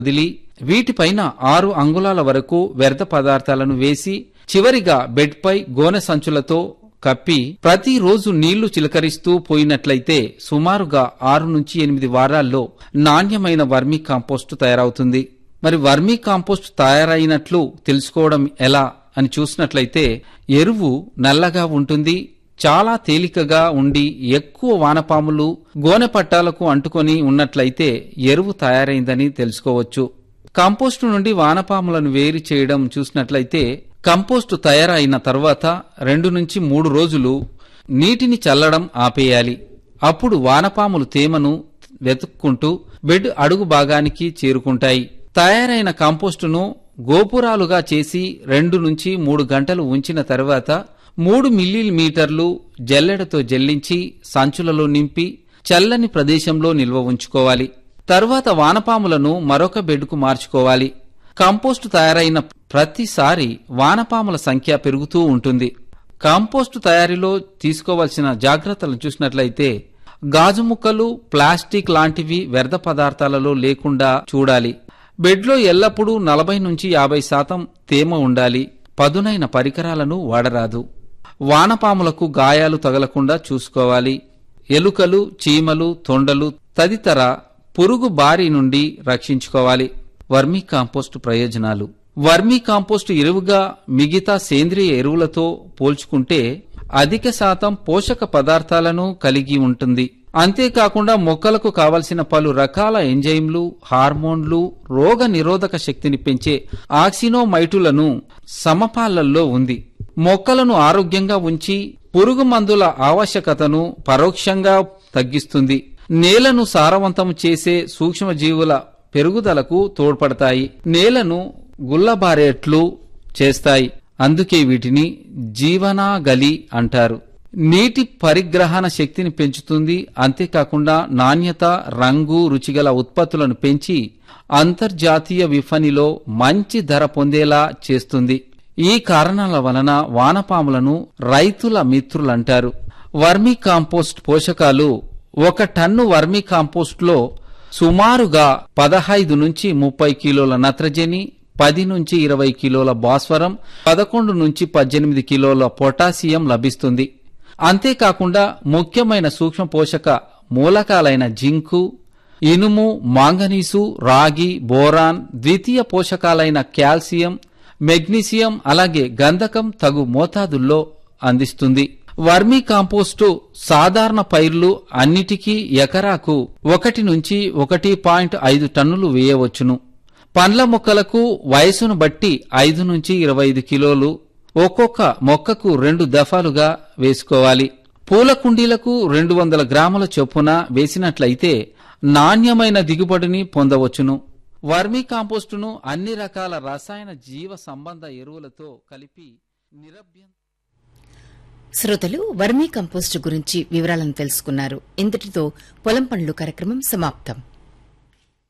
వదిలి వీటిపైన ఆరు అంగుళాల వరకు వ్యర్థ పదార్థాలను వేసి చివరిగా బెడ్పై గోనె సంచులతో కప్పి ప్రతిరోజు నీళ్లు చిలకరిస్తూ పోయినట్లయితే సుమారుగా ఆరు నుంచి ఎనిమిది వారాల్లో నాణ్యమైన వర్మీ కాంపోస్టు తయారవుతుంది మరి వర్మీ కాంపోస్ట్ తయారైనట్లు తెలుసుకోవడం ఎలా అని చూసినట్లయితే ఎరువు నల్లగా ఉంటుంది చాలా తేలికగా ఉండి ఎక్కువ వానపాములు గోనె పట్టాలకు అంటుకొని ఉన్నట్లయితే ఎరువు తయారైందని తెలుసుకోవచ్చు కంపోస్టు నుండి వానపాములను వేరు చేయడం చూసినట్లయితే కంపోస్టు తయారైన తర్వాత రెండు నుంచి మూడు రోజులు నీటిని చల్లడం ఆపేయాలి అప్పుడు వానపాములు తేమను వెతుక్కుంటూ బెడ్ అడుగు భాగానికి చేరుకుంటాయి తయారైన కంపోస్టును గోపురాలుగా చేసి రెండు నుంచి మూడు గంటలు ఉంచిన తర్వాత మూడు మిల్లీమీటర్లు జల్లెడతో జల్లించి సంచులలో నింపి చల్లని ప్రదేశంలో నిల్వ ఉంచుకోవాలి తర్వాత వానపాములను మరొక బెడ్కు మార్చుకోవాలి కంపోస్టు తయారైన ప్రతిసారి వానపాముల సంఖ్య పెరుగుతూ ఉంటుంది కంపోస్టు తయారీలో తీసుకోవాల్సిన జాగ్రత్తలను చూసినట్లయితే గాజు ముక్కలు ప్లాస్టిక్ లాంటివి వ్యర్థ పదార్థాలలో లేకుండా చూడాలి బెడ్లో ఎల్లప్పుడూ నలభై నుంచి యాభై శాతం తేమ ఉండాలి పదునైన పరికరాలను వాడరాదు వానపాములకు గాయాలు తగలకుండా చూసుకోవాలి ఎలుకలు చీమలు తొండలు తదితర పురుగు బారి నుండి రక్షించుకోవాలి వర్మీ కాంపోస్టు ప్రయోజనాలు వర్మీ కాంపోస్టు ఎరువుగా మిగతా సేంద్రియ ఎరువులతో పోల్చుకుంటే అధిక శాతం పోషక పదార్థాలను కలిగి ఉంటుంది అంతేకాకుండా మొక్కలకు కావలసిన పలు రకాల ఎంజైమ్లు హార్మోన్లు రోగ నిరోధక శక్తిని పెంచే ఆక్సినోమైటులను సమపాలల్లో ఉంది మొక్కలను ఆరోగ్యంగా ఉంచి పురుగు మందుల ఆవశ్యకతను పరోక్షంగా తగ్గిస్తుంది నేలను సారవంతం చేసే సూక్ష్మజీవుల పెరుగుదలకు తోడ్పడతాయి నేలను గుల్లబారేట్లు చేస్తాయి అందుకే వీటిని జీవనాగలి అంటారు నీటి పరిగ్రహణ శక్తిని పెంచుతుంది అంతేకాకుండా నాణ్యత రంగు రుచిగల ఉత్పత్తులను పెంచి అంతర్జాతీయ విఫణిలో మంచి ధర పొందేలా చేస్తుంది ఈ కారణాల వలన వానపాములను రైతుల మిత్రులంటారు వర్మీ కాంపోస్ట్ పోషకాలు ఒక టన్ను వర్మీ కాంపోస్ట్లో సుమారుగా పదహైదు నుంచి ముప్పై కిలోల నత్రజని పది నుంచి ఇరవై కిలోల భాస్వరం పదకొండు నుంచి పద్దెనిమిది కిలోల పొటాషియం లభిస్తుంది అంతేకాకుండా ముఖ్యమైన సూక్ష్మ పోషక మూలకాలైన జింకు ఇనుము మాంగనీసు రాగి బోరాన్ ద్వితీయ పోషకాలైన కాల్షియం మెగ్నీషియం అలాగే గంధకం తగు మోతాదుల్లో అందిస్తుంది వర్మీ కాంపోస్టు సాధారణ పైర్లు అన్నిటికీ ఎకరాకు ఒకటి నుంచి ఒకటి పాయింట్ ఐదు టన్నులు వేయవచ్చును పండ్ల మొక్కలకు వయసును బట్టి ఐదు నుంచి ఇరవై ఐదు కిలోలు ఒక్కొక్క మొక్కకు రెండు దఫాలుగా వేసుకోవాలి పూల కుండీలకు రెండు వందల గ్రాముల చొప్పున వేసినట్లయితే నాణ్యమైన దిగుబడిని పొందవచ్చును వర్మీ కాంపోస్టును అన్ని రకాల రసాయన జీవ సంబంధ ఎరువులతో కలిపి నిరభ్యం శ్రోతలు వర్మీ కంపోస్టు గురించి వివరాలను తెలుసుకున్నారు ఇంతటితో పొలం పనులు కార్యక్రమం సమాప్తం